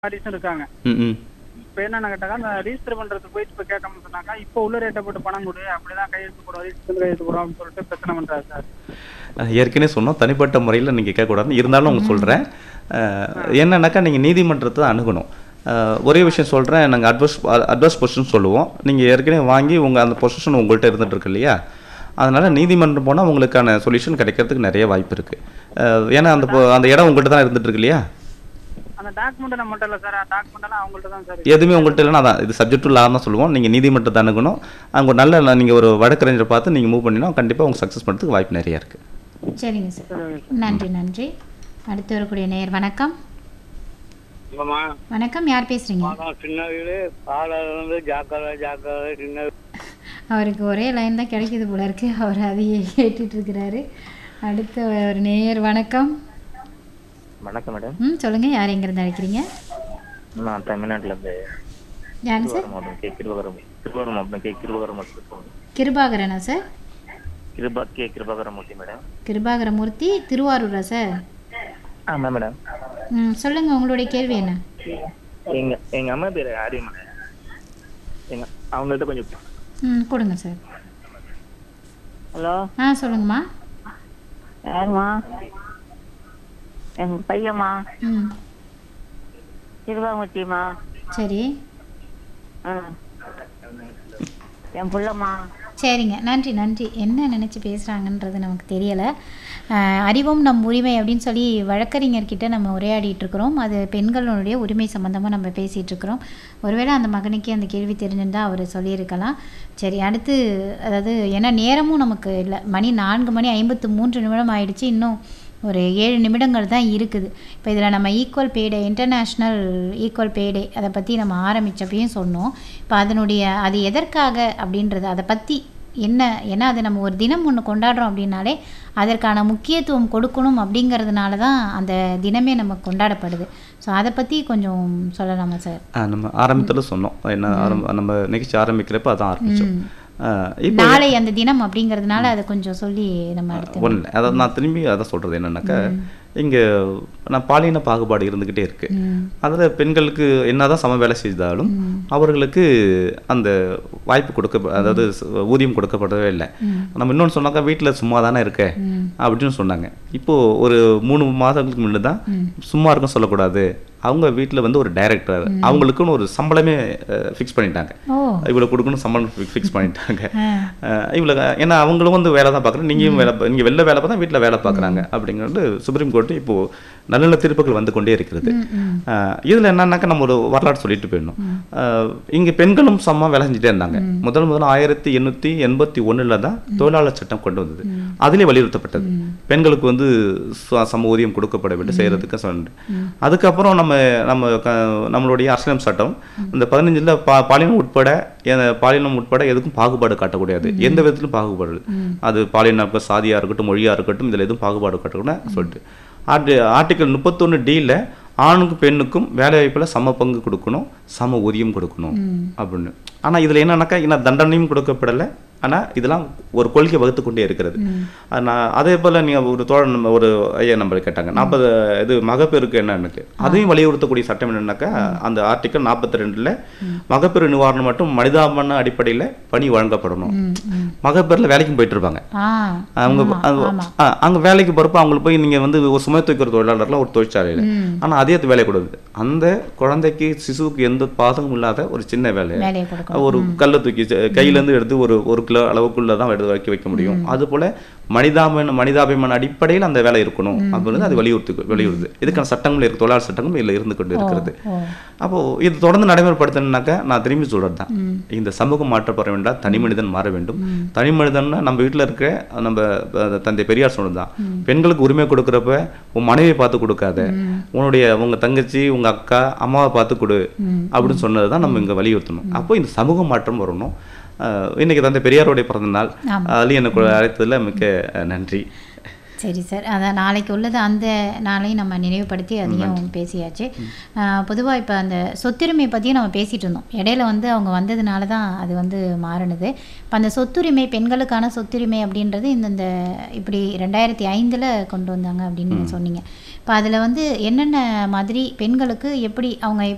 வாரிசும் இருக்காங்க ம் ம் இப்போ என்னென்ன கேட்டாக்கா அந்த ரிஜிஸ்டர் பண்றதுக்கு போயிட்டு இப்போ கேட்கணும்னு சொன்னாக்கா இப்போ உள்ள ரேட்டை போட்டு பணம் கொடு அப்படிதான் கையெழுத்து போடுவோம் ரிஜிஸ்டர் கையெழுத்து போடுவோம் அப்படின்னு சொல்லிட்டு பிரச்சனை பண்றாரு சார் அஹ் ஏற்கனவே சொன்னோம் தனிப்பட்ட முறையில் நீங்கள் கேட்கக்கூடாது இருந்தாலும் அவங்க சொல்கிறேன் என்னன்னாக்கா நீங்கள் நீதிமன்றத்தை தான் அணுகணும் அஹ் ஒரே விஷயம் சொல்கிறேன் நாங்கள் அட்வர்ஸ் அட்வர்ஸ் பொசிஷன் சொல்லுவோம் நீங்கள் ஏற்கனவே வாங்கி உங்கள் அந்த பொசிஷன் உங்கள்கிட்ட இருந்துட்டு இருக்கு இல்லையா அதனால் நீதிமன்றம் போனால் உங்களுக்கான சொல்யூஷன் கிடைக்கிறதுக்கு நிறைய வாய்ப்பு இருக்குது ஏன்னா அந்த பொ- அந்த இடம் உங்கள்கிட்ட தான் இருந்துட்டு இருக்கு இல்லையா அந்த டாக்குமெண்ட் நம்மகிட்ட இல்லை சார் டாக்குமெண்ட் எல்லாம் அவங்கள்ட்ட தான் சார் எதுவுமே உங்கள்கிட்ட இல்லைன்னா அதான் இது சப்ஜெக்ட் டு தான் சொல்லுவோம் நீங்கள் நீதிமன்றத்தை அணுகணும் அங்கே ஒரு நல்ல நீங்கள் ஒரு வழக்கறிஞரை பார்த்து நீங்கள் மூவ் பண்ணினா கண்டிப்பாக உங்க சக்ஸஸ் பண்ணுறதுக்கு வாய்ப்பு நிறையா இருக்குது சரிங்க சார் நன்றி நன்றி அடுத்து வரக்கூடிய நேயர் வணக்கம் இல்லைம்மா வணக்கம் யார் பேசுறீங்க அதான் சின்ன வீடு பாலாறு வந்து ஜாக்கிரதை ஜாக்கிரதை சின்ன வீடு. அவருக்கு ஒரே லைன் தான் கிடைக்குது போல இருக்கு அவர் அதையே கேட்டுட்டு இருக்கிறாரு அடுத்த ஒரு நேயர் வணக்கம் வணக்கம் மேடம் ம் சொல்லுங்க யார் எங்கிருந்து அழைக்கிறீங்க நான் தமிழ்நாட்டிலேருந்து யார் சார் திருவாரூர் மாவட்டம் கே கிருபகரம் திருவாரூர் மாவட்டம் கே கிருபகரம் மாவட்டம் கிருபாகரனா sir Kiruba K Kirubakaramurthy madam Kirubakaramurthy திருவாரூரா சார் ஆமாம் மேடம் ம் சொல்லுங்க உங்களுடைய கேள்வி என்ன எங்க எங்க அம்மா பேர் ஆரிய மேடம் எங்க அவங்கள்ட்ட கொஞ்சம் ம் கொடுங்க சார் ஹலோ ஆ சொல்லுங்கம்மா யாரும்மா எங்க பையம்மா ம் திருவாமூர்த்திம்மா சரி ஆ என் புள்ளம்மா சரிங்க நன்றி நன்றி என்ன நினச்சி பேசுகிறாங்கன்றது நமக்கு தெரியலை அறிவும் நம் உரிமை அப்படின்னு சொல்லி வழக்கறிஞர்கிட்ட நம்ம உரையாடிட்டு இருக்கிறோம் அது பெண்களுடைய உரிமை சம்மந்தமாக நம்ம பேசிகிட்டு இருக்கிறோம் ஒருவேளை அந்த மகனுக்கே அந்த கேள்வி தெரிஞ்சிருந்தால் அவர் சொல்லியிருக்கலாம் சரி அடுத்து அதாவது ஏன்னா நேரமும் நமக்கு இல்லை மணி நான்கு மணி ஐம்பத்து மூன்று நிமிடம் ஆயிடுச்சு இன்னும் ஒரு ஏழு நிமிடங்கள் தான் இருக்குது இப்போ இதில் நம்ம equal pay day international equal pay day அதை பற்றி நம்ம ஆரம்பித்தப்பையும் சொன்னோம் இப்போ அதனுடைய அது எதற்காக அப்படின்றது அதை பற்றி என்ன ஏன்னா அது நம்ம ஒரு தினம் ஒன்று கொண்டாடுறோம் அப்படின்னாலே அதற்கான முக்கியத்துவம் கொடுக்கணும் அப்படிங்கிறதுனால தான் அந்த தினமே நமக்கு கொண்டாடப்படுது ஸோ அதை பற்றி கொஞ்சம் சொல்லலாமா சார் ஆ, நம்ம ஆரம்பத்தில் சொன்னோம் என்ன ஆரம்ப நம்ம நிகழ்ச்சி ஆரம்பிக்கிறப்ப அதான் ஆரம்பித்தோம் இப்போ நாளை அந்த தினம் அப்படிங்கிறதுனால அதை கொஞ்சம் சொல்லி நம்ம அடுத்து ஒன்றும் இல்லை அதாவது நான் திரும்பி அதான் சொல்கிறது என்னன்னாக்கா இங்கே நான் பாலின பாகுபாடு இருந்துக்கிட்டே இருக்கு ம். அதில் பெண்களுக்கு என்னதான் சம வேலை செய்தாலும் அவர்களுக்கு அந்த வாய்ப்பு கொடுக்க அதாவது ச- ஊதியம் கொடுக்கப்படவே இல்லை நம்ம இன்னொன்று சொன்னாக்கா வீட்டில் சும்மா தானே இருக்க அப்படின்னு சொன்னாங்க இப்போ ஒரு மூணு மாதங்களுக்கு முன்னாடி தான் சும்மா இருக்கும் சொல்லக்கூடாது அவங்க வீட்டில் வந்து ஒரு டைரக்டர் அவங்களுக்குன்னு ஒரு சம்பளமே ஃபிக்ஸ் பண்ணிட்டாங்க ஓ இவ்வளோ கொடுக்கணும் சம்பளம் ஃபிக்ஸ் பண்ணிட்டாங்க அஹ் இவ்வளோ ஏன்னா அவங்களும் வந்து வேலை தான் பார்க்குறேன் நீங்களும் வேலை பா- நீங்க வெளில வேலை பார்த்தா வீட்டில் வேலை பார்க்குறாங்க அப்படிங்கிறது சுப்ரீம் கோர்ட்டு இப்போ நல்ல நல்ல தீர்ப்புகள் வந்து கொண்டே இருக்கிறது அஹ் இதுல என்னன்னாக்கா நம்ம ஒரு வரலாறு சொல்லிட்டு போயிடணும் அஹ் இங்க பெண்களும் சமமா வேலை செஞ்சுட்டே இருந்தாங்க முதல் முதல்ல ஆயிரத்தி எண்ணூத்தி எண்பத்தி ஒண்ணுல தான் தொழிலாளர் சட்டம் கொண்டு வந்தது அதிலே வலியுறுத்தப்பட்டது பெண்களுக்கு வந்து ச- சம ஊதியம் கொடுக்கப்பட வேண்டும் செய்யறதுக்கு சொன்னது அதுக்கப்புறம் நம்ம நம்ம க- நம்மளுடைய அரசியலம் சட்டம் இந்த பதினஞ்சுல பா பாலினம் உட்பட எ- பாலினம் உட்பட எதுக்கும் பாகுபாடு காட்டக்கூடாது எந்த விதத்திலும் பாகுபாடு அது பாலினம் இருக்கட்டும், சாதியா இருக்கட்டும் மொழியா இருக்கட்டும் இதுல எதுவும் பாகுபாடு காட்டக்கூடாது சொல்லிட்டு ஆர்டி ஆர்டிகல் முப்பத்தொன்னு டியில் ஆணுக்கும் பெண்ணுக்கும் வேலை வாய்ப்புல சம பங்கு கொடுக்கணும் சம ஊதியம் கொடுக்கணும் அப்படின்னு ஆனா இதுல என்னன்னாக்கா இன்னும் தண்டனையும் கொடுக்கப்படலை ஆனா இதெல்லாம் ஒரு கொள்கை வகுத்து கொண்டே இருக்கிறது அது நான் அதே போல நீங்க ஒரு தோழன் நம்ம ஒரு ஐயா நம்பர் கேட்டாங்க நாற்பது இது மகப்பேருக்கு என்னன்னு அதையும் வலியுறுத்தக்கூடிய சட்டம் என்னன்னாக்கா அந்த ஆர்டிக்கல் நாற்பத்தி ரெண்டுல மகப்பேறு நிவாரணம் மட்டும் மனிதாபன அடிப்படையில பணி வழங்கப்படணும் மகப்பேறுல வேலைக்கும் போயிட்டு இருப்பாங்க ஆ அவங்க ஆமா, அவங்க- ஆமா. ஆ, அங்க வேலைக்கு போறப்ப அவங்களுக்கு போய் நீங்க வந்து ஒரு சுமை தூக்கிற தொழிலாளர்லாம் ஒரு தொழிற்சாலையில ஆனா அதே வேலை கூடாது அந்த குழந்தைக்கு சிசுவுக்கு எந்த பாதகமும் இல்லாத ஒரு சின்ன வேலை வேலையை கொடுக்கணும் ஒரு கல்லை தூக்கி செ- கையில இருந்து எடுத்து ஒரு ஒரு கிலோ அளவுக்குள்ள தான் எடுத்து வைக்க வைக்க முடியும் அது போல மனிதாபன மனிதாபிமான அடிப்படையில் அந்த வேலை இருக்கணும் அப்படின்னு அது வலியுறுத்து வலியுறுத்து இதுக்கான சட்டங்கள் இருக்கு தொழிலாளர் சட்டங்களும் இதுல இருந்து கொண்டு இருக்கிறது ஓ அப்போ இது தொடர்ந்து நடைமுறைப்படுத்தணும்னாக்கா நான் திரும்பி சொல்றது தான் இந்த சமூகம் மாற்றப்பட வேண்டாம் தனி மனிதன் மாற வேண்டும் தனி மனிதன்னா நம்ம வீட்டில் இருக்க நம்ம அஹ், தந்தை பெரியார் சொன்னது தான் பெண்களுக்கு உரிமை கொடுக்குறப்ப உன் மனைவியை பார்த்து கொடுக்காத உன்னுடைய உங்க தங்கச்சி உங்க அக்கா அம்மாவை பார்த்து கொடு அப்படின்னு சொன்னது தான் நம்ம இங்க வலியுறுத்தணும் அப்போ இந்த சமூக மாற்றம் வரணும் அஹ், இன்னைக்கு தந்தை பெரியாருடைய பிறந்த நாள் ஆமா. அதுலேயும் எனக்கு அழைத்ததுல மிக்க அஹ், நன்றி சரி சார் அதான் நாளைக்கு உள்ளது அந்த நாளையும் நம்ம நினைவுபடுத்தி அதையும் பேசியாச்சு பொதுவாக இப்போ அந்த சொத்துரிமை பற்றியும் நம்ம பேசிகிட்டு இருந்தோம் இடையில வந்து அவங்க வந்ததுனால தான் அது வந்து மாறினது இப்போ அந்த சொத்துரிமை பெண்களுக்கான சொத்துரிமை அப்படின்றது இந்தந்த இப்படி ரெண்டாயிரத்தி ஐந்தில் கொண்டு வந்தாங்க அப்படின்னு நீங்கள் சொன்னீங்க இப்போ அதில் வந்து என்னென்ன மாதிரி பெண்களுக்கு எப்படி அவங்க